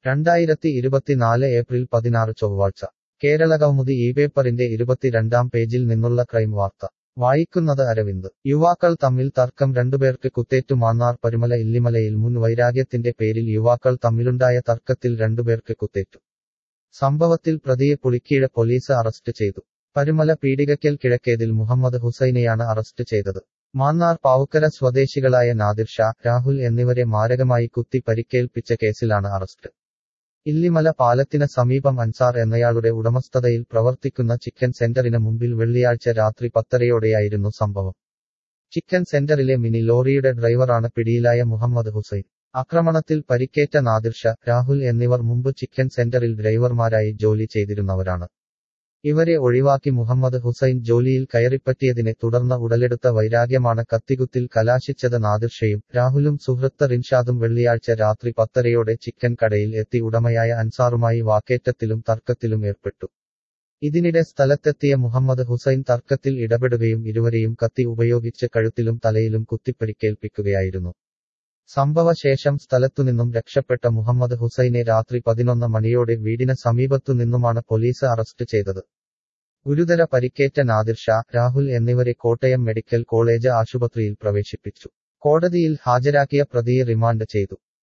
രണ്ടായിരത്തി ഇരുപത്തിനാല് ഏപ്രിൽ പതിനാറ് ചൊവ്വാഴ്ച കേരളകൗമുദി ഈ പേപ്പറിന്റെ ഇരുപത്തിരണ്ടാം പേജിൽ നിന്നുള്ള ക്രൈം വാർത്ത വായിക്കുന്നത് അരവിന്ദ് യുവാക്കൾ തമ്മിൽ തർക്കം രണ്ടുപേർക്ക് കുത്തേറ്റു മാന്നാർ പരുമല ഇല്ലിമലയിൽ മുൻ വൈരാഗ്യത്തിന്റെ പേരിൽ യുവാക്കൾ തമ്മിലുണ്ടായ തർക്കത്തിൽ രണ്ടുപേർക്ക് കുത്തേറ്റു സംഭവത്തിൽ പ്രതിയെ പുളിക്കീഴ പോലീസ് അറസ്റ്റ് ചെയ്തു പരുമല പീടികയ്ക്കൽ കിഴക്കേതിൽ മുഹമ്മദ് ഹുസൈനെയാണ് അറസ്റ്റ് ചെയ്തത് മാന്നാർ പാവുക്കര സ്വദേശികളായ നാദിർ ഷാ രാഹുൽ എന്നിവരെ മാരകമായി കുത്തി പരിക്കേൽപ്പിച്ച കേസിലാണ് അറസ്റ്റ് ഇല്ലിമല പാലത്തിന് സമീപം അൻസാർ എന്നയാളുടെ ഉടമസ്ഥതയിൽ പ്രവർത്തിക്കുന്ന ചിക്കൻ സെന്ററിന് മുമ്പിൽ വെള്ളിയാഴ്ച രാത്രി പത്തരയോടെയായിരുന്നു സംഭവം ചിക്കൻ സെന്ററിലെ മിനി ലോറിയുടെ ഡ്രൈവറാണ് പിടിയിലായ മുഹമ്മദ് ഹുസൈൻ ആക്രമണത്തിൽ പരിക്കേറ്റ നാദിർ ഷാ രാഹുൽ എന്നിവർ മുമ്പ് ചിക്കൻ സെന്ററിൽ ഡ്രൈവർമാരായി ജോലി ചെയ്തിരുന്നവരാണ് ഇവരെ ഒഴിവാക്കി മുഹമ്മദ് ഹുസൈൻ ജോലിയിൽ കയറിപ്പറ്റിയതിനെ തുടർന്ന് ഉടലെടുത്ത വൈരാഗ്യമാണ് കത്തികുത്തിൽ കലാശിച്ചത് നാദിർഷയും രാഹുലും സുഹൃത്ത് റിൻഷാദും വെള്ളിയാഴ്ച രാത്രി പത്തരയോടെ ചിക്കൻ കടയിൽ എത്തി ഉടമയായ അൻസാറുമായി വാക്കേറ്റത്തിലും തർക്കത്തിലും ഏർപ്പെട്ടു ഇതിനിടെ സ്ഥലത്തെത്തിയ മുഹമ്മദ് ഹുസൈൻ തർക്കത്തിൽ ഇടപെടുകയും ഇരുവരെയും കത്തി ഉപയോഗിച്ച് കഴുത്തിലും തലയിലും കുത്തിപ്പരിക്കേൽപ്പിക്കുകയായിരുന്നു സംഭവശേഷം സ്ഥലത്തുനിന്നും രക്ഷപ്പെട്ട മുഹമ്മദ് ഹുസൈനെ രാത്രി പതിനൊന്ന് മണിയോടെ വീടിന് സമീപത്തു നിന്നുമാണ് പോലീസ് അറസ്റ്റ് ചെയ്തത് ഗുരുതര പരിക്കേറ്റ നാദിർ ഷാ രാഹുൽ എന്നിവരെ കോട്ടയം മെഡിക്കൽ കോളേജ് ആശുപത്രിയിൽ പ്രവേശിപ്പിച്ചു കോടതിയിൽ ഹാജരാക്കിയ പ്രതിയെ റിമാൻഡ് ചെയ്തു